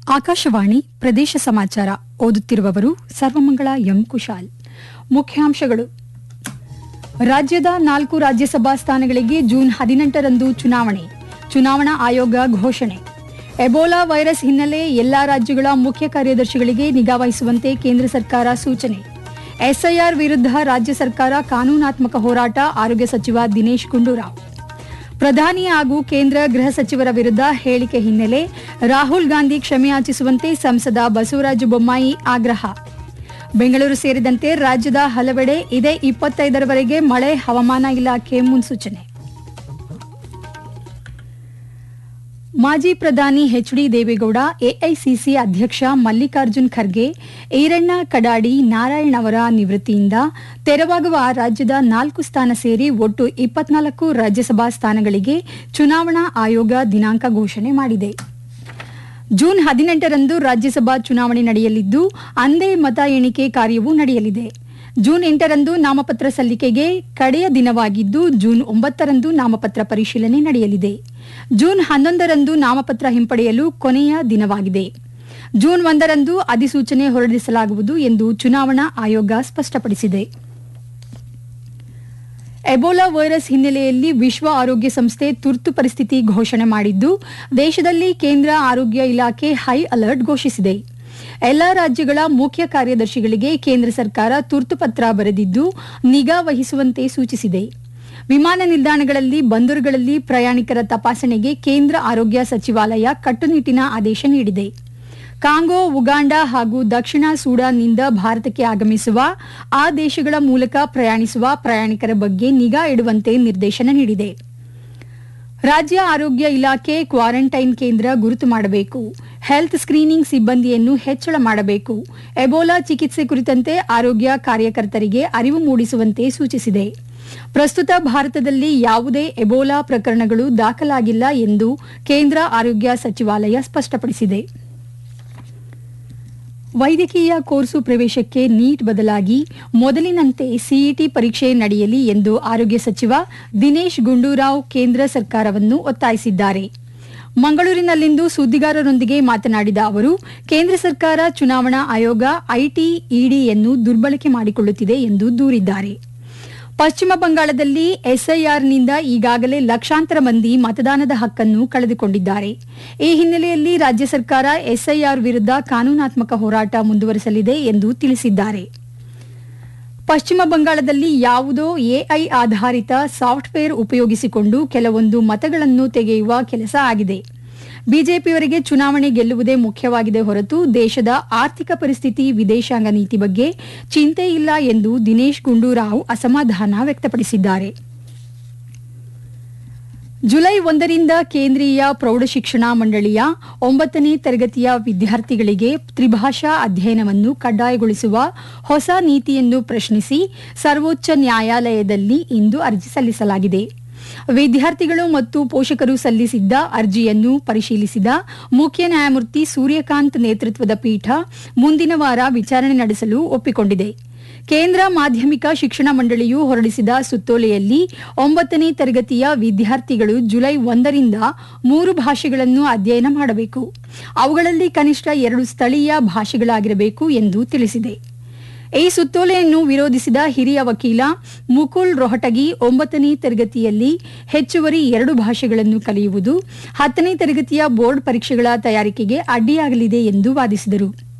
ಆಕಾಶವಾಣಿ ಪ್ರದೇಶ ಸಮಾಚಾರ ಓದುತ್ತಿರುವವರು ಸರ್ವಮಂಗಳ ಎಂ ಕುಶಾಲ್ ಮುಖ್ಯಾಂಶಗಳು ರಾಜ್ಯದ ನಾಲ್ಕು ರಾಜ್ಯಸಭಾ ಸ್ಥಾನಗಳಿಗೆ ಜೂನ್ ಹದಿನೆಂಟರಂದು ಚುನಾವಣೆ ಚುನಾವಣಾ ಆಯೋಗ ಘೋಷಣೆ ಎಬೋಲಾ ವೈರಸ್ ಹಿನ್ನೆಲೆ ಎಲ್ಲಾ ರಾಜ್ಯಗಳ ಮುಖ್ಯ ಕಾರ್ಯದರ್ಶಿಗಳಿಗೆ ನಿಗಾ ವಹಿಸುವಂತೆ ಕೇಂದ್ರ ಸರ್ಕಾರ ಸೂಚನೆ ಎಸ್ಐಆರ್ ವಿರುದ್ಧ ರಾಜ್ಯ ಸರ್ಕಾರ ಕಾನೂನಾತ್ಮಕ ಹೋರಾಟ ಆರೋಗ್ಯ ಸಚಿವ ದಿನೇಶ್ ಗುಂಡೂರಾವ್ ಪ್ರಧಾನಿ ಹಾಗೂ ಕೇಂದ್ರ ಗೃಹ ಸಚಿವರ ವಿರುದ್ಧ ಹೇಳಿಕೆ ಹಿನ್ನೆಲೆ ರಾಹುಲ್ ಗಾಂಧಿ ಕ್ಷಮೆಯಾಚಿಸುವಂತೆ ಸಂಸದ ಬಸವರಾಜ ಬೊಮ್ಮಾಯಿ ಆಗ್ರಹ ಬೆಂಗಳೂರು ಸೇರಿದಂತೆ ರಾಜ್ಯದ ಹಲವೆಡೆ ಇದೇ ಇಪ್ಪತ್ತೈದರವರೆಗೆ ಮಳೆ ಹವಾಮಾನ ಇಲಾಖೆ ಮುನ್ಸೂಚನೆ ಮಾಜಿ ಪ್ರಧಾನಿ ಎಚ್ಡಿ ದೇವೇಗೌಡ ಎಐಸಿಸಿ ಅಧ್ಯಕ್ಷ ಮಲ್ಲಿಕಾರ್ಜುನ್ ಖರ್ಗೆ ಈರಣ್ಣ ಕಡಾಡಿ ನಾರಾಯಣ್ ಅವರ ನಿವೃತ್ತಿಯಿಂದ ತೆರವಾಗುವ ರಾಜ್ಯದ ನಾಲ್ಕು ಸ್ಥಾನ ಸೇರಿ ಒಟ್ಟು ಇಪ್ಪತ್ನಾಲ್ಕು ರಾಜ್ಯಸಭಾ ಸ್ಥಾನಗಳಿಗೆ ಚುನಾವಣಾ ಆಯೋಗ ದಿನಾಂಕ ಘೋಷಣೆ ಮಾಡಿದೆ ಜೂನ್ ಹದಿನೆಂಟರಂದು ರಾಜ್ಯಸಭಾ ಚುನಾವಣೆ ನಡೆಯಲಿದ್ದು ಅಂದೇ ಮತ ಎಣಿಕೆ ಕಾರ್ಯವೂ ನಡೆಯಲಿದೆ ಜೂನ್ ಎಂಟರಂದು ನಾಮಪತ್ರ ಸಲ್ಲಿಕೆಗೆ ಕಡೆಯ ದಿನವಾಗಿದ್ದು ಜೂನ್ ಒಂಬತ್ತರಂದು ನಾಮಪತ್ರ ಪರಿಶೀಲನೆ ನಡೆಯಲಿದೆ ಜೂನ್ ಹನ್ನೊಂದರಂದು ನಾಮಪತ್ರ ಹಿಂಪಡೆಯಲು ಕೊನೆಯ ದಿನವಾಗಿದೆ ಜೂನ್ ಒಂದರಂದು ಅಧಿಸೂಚನೆ ಹೊರಡಿಸಲಾಗುವುದು ಎಂದು ಚುನಾವಣಾ ಆಯೋಗ ಸ್ಪಷ್ಟಪಡಿಸಿದೆ ಎಬೋಲಾ ವೈರಸ್ ಹಿನ್ನೆಲೆಯಲ್ಲಿ ವಿಶ್ವ ಆರೋಗ್ಯ ಸಂಸ್ಥೆ ತುರ್ತು ಪರಿಸ್ಥಿತಿ ಘೋಷಣೆ ಮಾಡಿದ್ದು ದೇಶದಲ್ಲಿ ಕೇಂದ್ರ ಆರೋಗ್ಯ ಇಲಾಖೆ ಹೈ ಅಲರ್ಟ್ ಘೋಷಿಸಿದೆ ಎಲ್ಲಾ ರಾಜ್ಯಗಳ ಮುಖ್ಯ ಕಾರ್ಯದರ್ಶಿಗಳಿಗೆ ಕೇಂದ್ರ ಸರ್ಕಾರ ತುರ್ತು ಪತ್ರ ಬರೆದಿದ್ದು ನಿಗಾ ವಹಿಸುವಂತೆ ಸೂಚಿಸಿದೆ ವಿಮಾನ ನಿಲ್ದಾಣಗಳಲ್ಲಿ ಬಂದರುಗಳಲ್ಲಿ ಪ್ರಯಾಣಿಕರ ತಪಾಸಣೆಗೆ ಕೇಂದ್ರ ಆರೋಗ್ಯ ಸಚಿವಾಲಯ ಕಟ್ಟುನಿಟ್ಟಿನ ಆದೇಶ ನೀಡಿದೆ ಕಾಂಗೋ ಉಗಾಂಡ ಹಾಗೂ ದಕ್ಷಿಣ ಸೂಡಾನ್ನಿಂದ ಭಾರತಕ್ಕೆ ಆಗಮಿಸುವ ಆ ದೇಶಗಳ ಮೂಲಕ ಪ್ರಯಾಣಿಸುವ ಪ್ರಯಾಣಿಕರ ಬಗ್ಗೆ ನಿಗಾ ಇಡುವಂತೆ ನಿರ್ದೇಶನ ನೀಡಿದೆ ರಾಜ್ಯ ಆರೋಗ್ಯ ಇಲಾಖೆ ಕ್ವಾರಂಟೈನ್ ಕೇಂದ್ರ ಗುರುತು ಮಾಡಬೇಕು ಹೆಲ್ತ್ ಸ್ಕ್ರೀನಿಂಗ್ ಸಿಬ್ಬಂದಿಯನ್ನು ಹೆಚ್ಚಳ ಮಾಡಬೇಕು ಎಬೋಲಾ ಚಿಕಿತ್ಸೆ ಕುರಿತಂತೆ ಆರೋಗ್ಯ ಕಾರ್ಯಕರ್ತರಿಗೆ ಅರಿವು ಮೂಡಿಸುವಂತೆ ಸೂಚಿಸಿದೆ ಪ್ರಸ್ತುತ ಭಾರತದಲ್ಲಿ ಯಾವುದೇ ಎಬೋಲಾ ಪ್ರಕರಣಗಳು ದಾಖಲಾಗಿಲ್ಲ ಎಂದು ಕೇಂದ್ರ ಆರೋಗ್ಯ ಸಚಿವಾಲಯ ಸ್ಪಷ್ಟಪಡಿಸಿದೆ ವೈದ್ಯಕೀಯ ಕೋರ್ಸು ಪ್ರವೇಶಕ್ಕೆ ನೀಟ್ ಬದಲಾಗಿ ಮೊದಲಿನಂತೆ ಸಿಇಟಿ ಪರೀಕ್ಷೆ ನಡೆಯಲಿ ಎಂದು ಆರೋಗ್ಯ ಸಚಿವ ದಿನೇಶ್ ಗುಂಡೂರಾವ್ ಕೇಂದ್ರ ಸರ್ಕಾರವನ್ನು ಒತ್ತಾಯಿಸಿದ್ದಾರೆ ಮಂಗಳೂರಿನಲ್ಲಿಂದು ಸುದ್ದಿಗಾರರೊಂದಿಗೆ ಮಾತನಾಡಿದ ಅವರು ಕೇಂದ್ರ ಸರ್ಕಾರ ಚುನಾವಣಾ ಆಯೋಗ ಐಟಿ ಇಡಿಯನ್ನು ದುರ್ಬಳಕೆ ಮಾಡಿಕೊಳ್ಳುತ್ತಿದೆ ಎಂದು ದೂರಿದ್ದಾರೆ ಪಶ್ಚಿಮ ಬಂಗಾಳದಲ್ಲಿ ಎಸ್ಐಆರ್ನಿಂದ ಈಗಾಗಲೇ ಲಕ್ಷಾಂತರ ಮಂದಿ ಮತದಾನದ ಹಕ್ಕನ್ನು ಕಳೆದುಕೊಂಡಿದ್ದಾರೆ ಈ ಹಿನ್ನೆಲೆಯಲ್ಲಿ ರಾಜ್ಯ ಸರ್ಕಾರ ಎಸ್ಐಆರ್ ವಿರುದ್ಧ ಕಾನೂನಾತ್ಮಕ ಹೋರಾಟ ಮುಂದುವರೆಸಲಿದೆ ಎಂದು ತಿಳಿಸಿದ್ದಾರೆ ಪಶ್ಚಿಮ ಬಂಗಾಳದಲ್ಲಿ ಯಾವುದೋ ಎಐ ಆಧಾರಿತ ಸಾಫ್ಟ್ವೇರ್ ಉಪಯೋಗಿಸಿಕೊಂಡು ಕೆಲವೊಂದು ಮತಗಳನ್ನು ತೆಗೆಯುವ ಕೆಲಸ ಆಗಿದೆ ಬಿಜೆಪಿಯವರಿಗೆ ಚುನಾವಣೆ ಗೆಲ್ಲುವುದೇ ಮುಖ್ಯವಾಗಿದೆ ಹೊರತು ದೇಶದ ಆರ್ಥಿಕ ಪರಿಸ್ಥಿತಿ ವಿದೇಶಾಂಗ ನೀತಿ ಬಗ್ಗೆ ಚಿಂತೆ ಇಲ್ಲ ಎಂದು ದಿನೇಶ್ ಗುಂಡೂರಾವ್ ಅಸಮಾಧಾನ ವ್ಯಕ್ತಪಡಿಸಿದ್ದಾರೆ ಜುಲೈ ಒಂದರಿಂದ ಕೇಂದ್ರೀಯ ಪ್ರೌಢಶಿಕ್ಷಣ ಮಂಡಳಿಯ ಒಂಬತ್ತನೇ ತರಗತಿಯ ವಿದ್ಯಾರ್ಥಿಗಳಿಗೆ ತ್ರಿಭಾಷಾ ಅಧ್ಯಯನವನ್ನು ಕಡ್ಡಾಯಗೊಳಿಸುವ ಹೊಸ ನೀತಿಯನ್ನು ಪ್ರಶ್ನಿಸಿ ಸರ್ವೋಚ್ಚ ನ್ಯಾಯಾಲಯದಲ್ಲಿ ಇಂದು ಅರ್ಜಿ ಸಲ್ಲಿಸಲಾಗಿದೆ ವಿದ್ಯಾರ್ಥಿಗಳು ಮತ್ತು ಪೋಷಕರು ಸಲ್ಲಿಸಿದ್ದ ಅರ್ಜಿಯನ್ನು ಪರಿಶೀಲಿಸಿದ ಮುಖ್ಯ ನ್ಯಾಯಮೂರ್ತಿ ಸೂರ್ಯಕಾಂತ್ ನೇತೃತ್ವದ ಪೀಠ ಮುಂದಿನ ವಾರ ವಿಚಾರಣೆ ನಡೆಸಲು ಒಪ್ಪಿಕೊಂಡಿದೆ ಕೇಂದ್ರ ಮಾಧ್ಯಮಿಕ ಶಿಕ್ಷಣ ಮಂಡಳಿಯು ಹೊರಡಿಸಿದ ಸುತ್ತೋಲೆಯಲ್ಲಿ ಒಂಬತ್ತನೇ ತರಗತಿಯ ವಿದ್ಯಾರ್ಥಿಗಳು ಜುಲೈ ಒಂದರಿಂದ ಮೂರು ಭಾಷೆಗಳನ್ನು ಅಧ್ಯಯನ ಮಾಡಬೇಕು ಅವುಗಳಲ್ಲಿ ಕನಿಷ್ಠ ಎರಡು ಸ್ಥಳೀಯ ಭಾಷೆಗಳಾಗಿರಬೇಕು ಎಂದು ತಿಳಿಸಿದೆ ಈ ಸುತ್ತೋಲೆಯನ್ನು ವಿರೋಧಿಸಿದ ಹಿರಿಯ ವಕೀಲ ಮುಕುಲ್ ರೋಹಟಗಿ ಒಂಬತ್ತನೇ ತರಗತಿಯಲ್ಲಿ ಹೆಚ್ಚುವರಿ ಎರಡು ಭಾಷೆಗಳನ್ನು ಕಲಿಯುವುದು ಹತ್ತನೇ ತರಗತಿಯ ಬೋರ್ಡ್ ಪರೀಕ್ಷೆಗಳ ತಯಾರಿಕೆಗೆ ಅಡ್ಡಿಯಾಗಲಿದೆ ಎಂದು ವಾದಿಸಿದರು